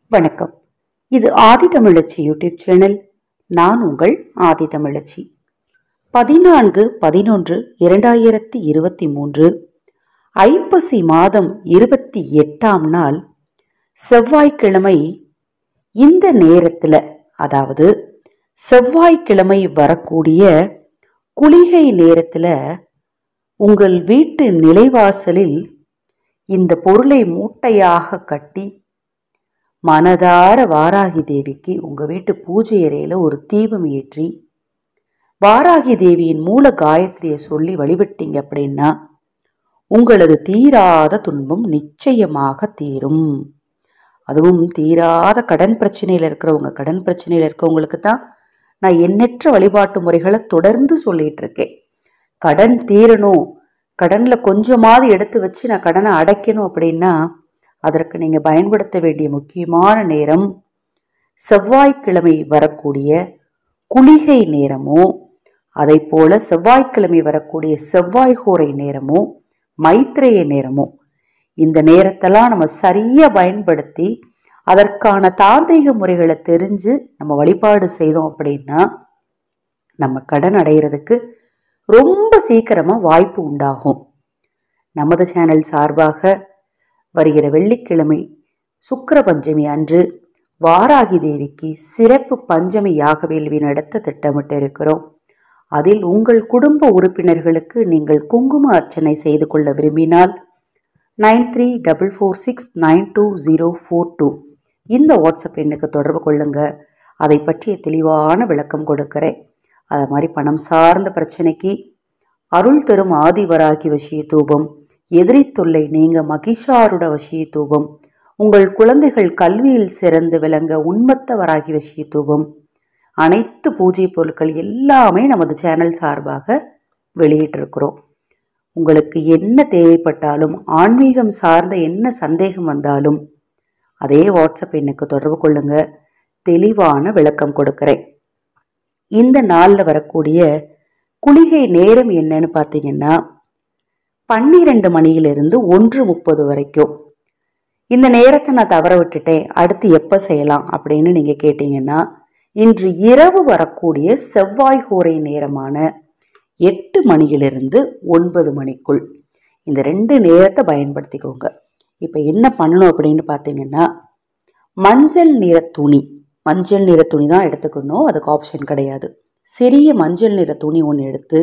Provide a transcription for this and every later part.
வணக்கம் இது ஆதி தமிழச்சி YouTube channel நான் உங்கள் ஆதி தமிழச்சி பதினான்கு பதினொன்று இரண்டாயிரத்தி இருபத்தி மூன்று ஐப்பசி மாதம் இருபத்தி எட்டாம் நாள் செவ்வாய்க்கிழமை இந்த நேரத்தில் அதாவது செவ்வாய்க்கிழமை வரக்கூடிய குளிகை நேரத்தில் உங்கள் வீட்டு நிலைவாசலில் இந்த பொருளை மூட்டையாக கட்டி மனதார வாராகி தேவிக்கு உங்கள் வீட்டு பூஜை அறையில் ஒரு தீபம் ஏற்றி வாராகி தேவியின் மூல காயத்ரியை சொல்லி வழிபட்டீங்க அப்படின்னா உங்களது தீராத துன்பம் நிச்சயமாக தீரும் அதுவும் தீராத கடன் பிரச்சனையில் இருக்கிறவங்க கடன் பிரச்சனையில் இருக்கவங்களுக்கு தான் நான் எண்ணற்ற வழிபாட்டு முறைகளை தொடர்ந்து சொல்லிட்டு இருக்கேன் கடன் தீரணும் கடனில் கொஞ்சமாவது எடுத்து வச்சு நான் கடனை அடைக்கணும் அப்படின்னா அதற்கு நீங்கள் பயன்படுத்த வேண்டிய முக்கியமான நேரம் செவ்வாய்க்கிழமை வரக்கூடிய குளிகை நேரமோ அதை போல செவ்வாய்க்கிழமை வரக்கூடிய செவ்வாய் ஹோரை நேரமோ மைத்ரேய நேரமோ இந்த நேரத்தெல்லாம் நம்ம சரியாக பயன்படுத்தி அதற்கான தாந்திரிக முறைகளை தெரிஞ்சு நம்ம வழிபாடு செய்தோம் அப்படின்னா நம்ம கடன் அடைகிறதுக்கு ரொம்ப சீக்கிரமாக வாய்ப்பு உண்டாகும் நமது சேனல் சார்பாக வருகிற வெள்ளிக்கிழமை சுக்கிர பஞ்சமி அன்று வாராகி தேவிக்கு சிறப்பு பஞ்சமி யாக வேள்வி நடத்த திட்டமிட்டு இருக்கிறோம் அதில் உங்கள் குடும்ப உறுப்பினர்களுக்கு நீங்கள் குங்கும அர்ச்சனை செய்து கொள்ள விரும்பினால் nine three double four six nine two zero four two இந்த வாட்ஸ்அப் எண்ணுக்கு தொடர்பு கொள்ளுங்க அதை பற்றிய தெளிவான விளக்கம் கொடுக்கிறேன் அது மாதிரி பணம் சார்ந்த பிரச்சனைக்கு அருள் தரும் ஆதிவராகி வசிய தூபம் எதிரி தொல்லை நீங்க மகிஷாருட வசிய தூபம் உங்கள் குழந்தைகள் கல்வியில் சிறந்து விளங்க உண்மத்த வராகி வசிய தூபம் அனைத்து பூஜை பொருட்கள் எல்லாமே நமது சேனல் சார்பாக வெளியிட்டிருக்கிறோம் உங்களுக்கு என்ன தேவைப்பட்டாலும் ஆன்மீகம் சார்ந்த என்ன சந்தேகம் வந்தாலும் அதே வாட்ஸ்அப் எண்ணுக்கு தொடர்பு கொள்ளுங்க தெளிவான விளக்கம் கொடுக்கிறேன் இந்த நாளில் வரக்கூடிய குளிகை நேரம் என்னன்னு பார்த்தீங்கன்னா பன்னிரெண்டு மணியிலிருந்து ஒன்று முப்பது வரைக்கும் இந்த நேரத்தை நான் தவற விட்டுட்டேன் அடுத்து எப்போ செய்யலாம் அப்படின்னு நீங்கள் கேட்டீங்கன்னா இன்று இரவு வரக்கூடிய செவ்வாய் ஹோரை நேரமான எட்டு மணியிலிருந்து ஒன்பது மணிக்குள் இந்த ரெண்டு நேரத்தை பயன்படுத்திக்கோங்க இப்போ என்ன பண்ணணும் அப்படின்னு பார்த்தீங்கன்னா மஞ்சள் நிற துணி மஞ்சள் நிற துணி தான் எடுத்துக்கணும் அதுக்கு ஆப்ஷன் கிடையாது சிறிய மஞ்சள் நிற துணி ஒன்று எடுத்து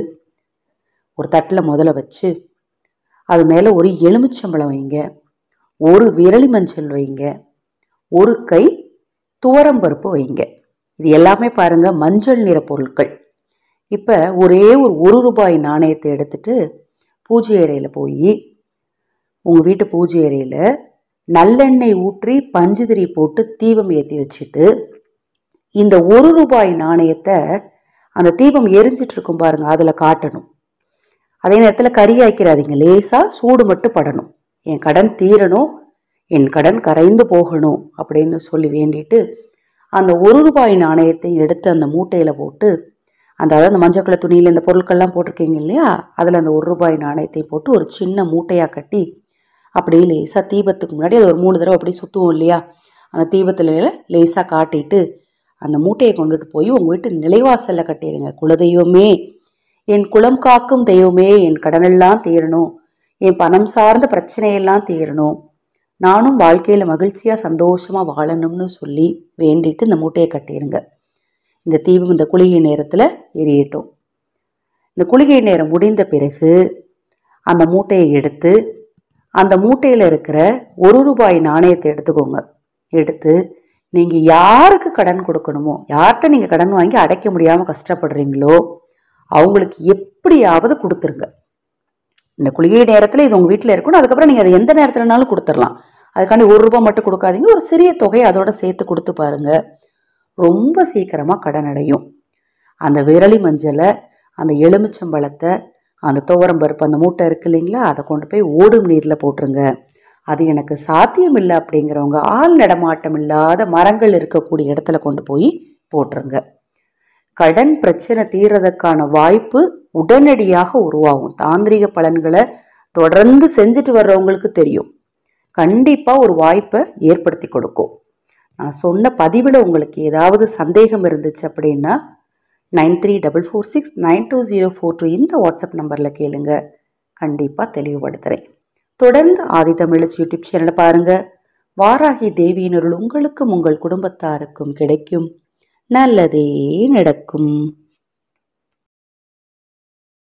ஒரு தட்டில் முதல்ல வச்சு அது மேலே ஒரு எலுமிச்சம்பழம் வைங்க ஒரு விரலி மஞ்சள் வைங்க ஒரு கை துவரம்பருப்பு வைங்க இது எல்லாமே பாருங்க மஞ்சள் நிற பொருட்கள் இப்போ ஒரே ஒரு ஒரு ரூபாய் நாணயத்தை எடுத்துட்டு பூஜை அறையில் போய் உங்கள் வீட்டு பூஜை அறையில் நல்லெண்ணெய் ஊற்றி பஞ்சுதிரி போட்டு தீபம் ஏற்றி வச்சுட்டு இந்த ஒரு ரூபாய் நாணயத்தை அந்த தீபம் எரிஞ்சிட்டு இருக்கும் பாருங்க அதில் காட்டணும் அதே நேரத்தில் கரியாக்கிறாதீங்க லேசாக சூடு மட்டும் படணும் என் கடன் தீரணும் என் கடன் கரைந்து போகணும் அப்படின்னு சொல்லி வேண்டிட்டு அந்த ஒரு ரூபாய் நாணயத்தை எடுத்து அந்த மூட்டையில் போட்டு அந்த அதாவது அந்த மஞ்சள் கலர் துணியில் இந்த பொருட்கள்லாம் போட்டிருக்கீங்க இல்லையா அதில் அந்த ஒரு ரூபாய் நாணயத்தை போட்டு ஒரு சின்ன மூட்டையாக கட்டி அப்படியே லேசாக தீபத்துக்கு முன்னாடி அது ஒரு மூணு தடவை அப்படியே சுற்றுவோம் இல்லையா அந்த தீபத்தில் லேசாக காட்டிட்டு அந்த மூட்டையை கொண்டுட்டு போய் உங்கள் வீட்டு நிலைவாசலில் கட்டிடுங்க குலதெய்வமே என் குலம் காக்கும் தெய்வமே என் கடனெல்லாம் தீரணும் என் பணம் சார்ந்த பிரச்சனையெல்லாம் தீரணும் நானும் வாழ்க்கையில் மகிழ்ச்சியாக சந்தோஷமாக வாழணும்னு சொல்லி வேண்டிட்டு இந்த மூட்டையை கட்டிடுங்க இந்த தீபம் இந்த குளிகை நேரத்தில் எரியட்டும் இந்த குளிகை நேரம் முடிந்த பிறகு அந்த மூட்டையை எடுத்து அந்த மூட்டையில் இருக்கிற ஒரு ரூபாய் நாணயத்தை எடுத்துக்கோங்க எடுத்து நீங்கள் யாருக்கு கடன் கொடுக்கணுமோ யார்கிட்ட நீங்கள் கடன் வாங்கி அடைக்க முடியாமல் கஷ்டப்படுறீங்களோ அவங்களுக்கு எப்படியாவது கொடுத்துருங்க இந்த குளிகை நேரத்தில் இது உங்கள் வீட்டில் இருக்கணும் அதுக்கப்புறம் நீங்கள் அதை எந்த நேரத்துலனாலும் கொடுத்துடலாம் அதுக்காண்டி ஒரு ரூபாய் மட்டும் கொடுக்காதீங்க ஒரு சிறிய தொகையை அதோட சேர்த்து கொடுத்து பாருங்க ரொம்ப சீக்கிரமாக கடன் அடையும் அந்த விரலி மஞ்சளை அந்த எலுமிச்சம்பழத்தை அந்த துவரம் பருப்பு அந்த மூட்டை இருக்கு இல்லைங்களா அதை கொண்டு போய் ஓடும் நீரில் போட்டுருங்க அது எனக்கு சாத்தியம் இல்லை அப்படிங்கிறவங்க ஆள் நடமாட்டம் இல்லாத மரங்கள் இருக்கக்கூடிய இடத்துல கொண்டு போய் போட்டுருங்க கடன் பிரச்சனை தீர்றதுக்கான வாய்ப்பு உடனடியாக உருவாகும் தாந்திரிக பலன்களை தொடர்ந்து செஞ்சுட்டு வர்றவங்களுக்கு தெரியும் கண்டிப்பாக ஒரு வாய்ப்பை ஏற்படுத்தி கொடுக்கும் நான் சொன்ன பதிவில் உங்களுக்கு ஏதாவது சந்தேகம் இருந்துச்சு அப்படின்னா nine three double four six nine two zero four two இந்த வாட்ஸ்அப் நம்பரில் கேளுங்க கண்டிப்பாக தெளிவுபடுத்துகிறேன் தொடர்ந்து ஆதி தமிழச்சி யூடியூப் சேனலை பாருங்கள் வாராகி தேவியினருள் உங்களுக்கும் உங்கள் குடும்பத்தாருக்கும் கிடைக்கும் நல்லதே நடக்கும்